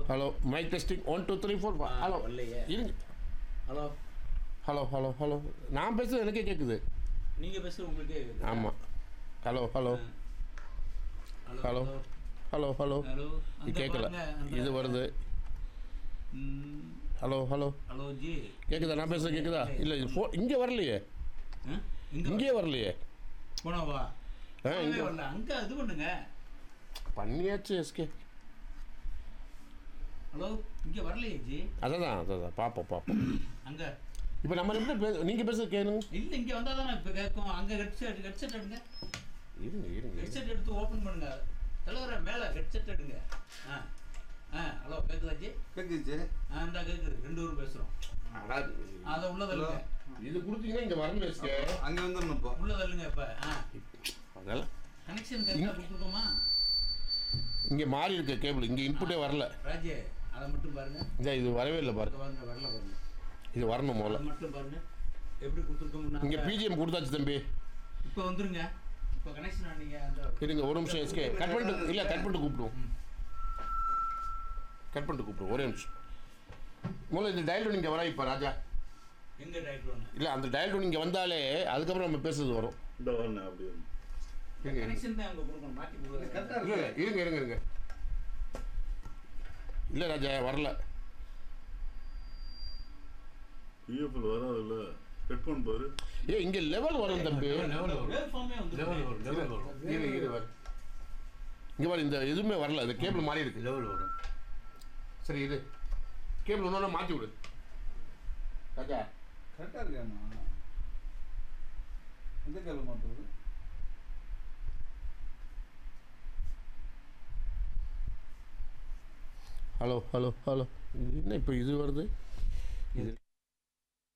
Hello mic testing one two three four ah, hello வரலையே. இருங்க hello hello hello hello நான் பேசுறது எனக்கே கேட்குது நீங்க பேசுறது உங்களுக்கே கேக்குதா? ஆமாம் hello hello ah. Hello. Hello hello hello இது அங்க கேட்கல பாருங்க, அந்த- இது வருது ம், ஹலோ ஹலோ ஹலோ ஜி கேட்குதா நான் பேசுறது கேட்குதா இல்லை இது ஃபோ இங்கே வரலையே ஆ? இங்க இங்கேயே வரலையே போனவா ஆ போனவே இங்கே வரல அங்க இது பண்ணுங்க பண்ணியாச்சு எஸ்கே ஹலோ இங்க வரலையே ஜி அதான் அதான் பார்ப்போம் பார்ப்போம் அங்க இப்போ நம்ம எப்படி பேச நீங்கள் பேசுறது கேளுங்க இல்ல இங்க வந்தா தானே இப்ப கேட்கும் அங்க ஹெட்செட் ஹெட்செட் எடுங்க இருங்க இருங்க ஹெட்செட் எடுத்து ஓபன் பண்ணுங்க தலைவர மேல ஹெட்செட் எடுங்க ஆ ஆ ஹலோ கேக்குதா ஜி கேக்குச்சு ஆ இந்த கேக்குது ரெண்டு பேரும் பேசுறோம் அத உள்ள தள்ளுங்க இது கொடுத்தீங்கன்னா இங்கே வரணும் எஸ்கே அங்க வந்துடணும் இப்போ உள்ள தள்ளுங்க இப்ப ஆ அதெல்லாம் கனெக்ஷன் கரெக்டா கொடுத்துருக்கோமா இங்கே மாறி இருக்க கேபிள் இங்கே இன்புட்டே வரல ராஜே அதை மட்டும் பாருங்க இந்த இது வரவே இல்லை பாரு இங்க பாருங்க வரல பாருங்க இது வரணும் முதல்ல அதை மட்டும் பாருங்க எப்படி கொடுத்துருக்கோம்னா இங்கே பிஜிஎம் கொடுத்தாச்சு தம்பி இப்போ வந்துருங்க இப்போ கனெக்ஷன் நீங்க அந்த இருங்க ஒரு நிமிஷம் எஸ்கே கட் பண்ணிட்டு இல்லை கட் பண்ணிட்டு கூப்பிடுவோம் கட் பண்ணிட்டு கூப்பிடுவோம் ஒரே நிமிஷம் முதல்ல இந்த டயல் இங்கே வர இப்போ ராஜா எங்க டைரக்டர் ஒன்று இல்லை அந்த டயல் இங்கே வந்தாலே அதுக்கப்புறம் நம்ம பேசுறது வரும் இந்த வரணும் அப்படி வரணும். இருங்க இருங்க. கனெக்ஷன் தான் அங்க கொடுக்கணும் மாத்தி கொடுக்குறது கரெக்டா இல்லை இல்லை இருங்க இருங்க இருங்க இல்லை ராஜா வரல பிஎஃப்எல் வராதுல்ல ஹெட்ஃபோன் பாரு ஏ இங்கே லெவல் வரும் தம்பி வேவ் ஃபார்மே வந்து லெவல் வரும் லெவல் வரும் இரு இரு வர இங்கே பாரு இந்த எதுவுமே வரல இந்த கேபிள் மாறி இருக்கு லெவல் வரும் சரி இது கேபிள் ஒன்று மாற்றி விடு ராஜா கரெக்டா இருக்காண்ணா எந்த கேள்வி மாத்துறது ஹலோ ஹலோ ஹலோ இது என்ன இப்போ இது வருது இது